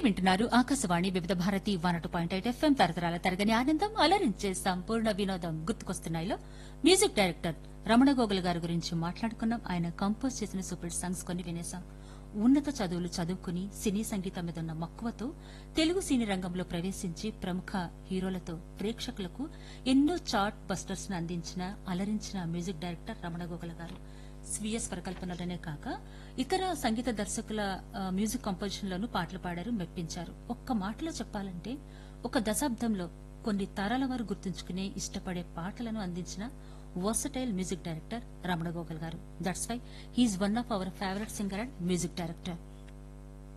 వింటున్నారు Akashvani Vividh Bharati one two point eight FM తరతరాల తరగని ఆనందం అలరించే సంపూర్ణ వినోదం గుర్తుకొస్తున్నాయిలో మ్యూజిక్ డైరెక్టర్ రమణ గోగుల్ గారి గురించి మాట్లాడుకున్నాం ఆయన కంపోజ్ చేసిన సూపర్ సాంగ్స్ కొన్ని వినేశాం ఉన్నత చదువులు చదువుకుని సినీ సంగీతం మీద ఉన్న మక్కువతో తెలుగు సినీ రంగంలో ప్రవేశించి ప్రముఖ హీరోలతో ప్రేక్షకులకు ఎన్నో చార్ట్ బస్టర్స్ ను అందించిన అలరించిన మ్యూజిక్ డైరెక్టర్ రమణ గోగుల గారు స్వీయ స్వరకల్పనలనే కాక ఇతర సంగీత దర్శకుల ఆ, మ్యూజిక్ కంపోజిషన్ లోనూ పాటలు పాడారు మెప్పించారు ఒక్క మాటలో చెప్పాలంటే ఒక దశాబ్దంలో కొన్ని తరాల వారు గుర్తుంచుకునే ఇష్టపడే పాటలను అందించిన versatile music director Ramana Gogula గారు that's why he's one of our favourite singer and music director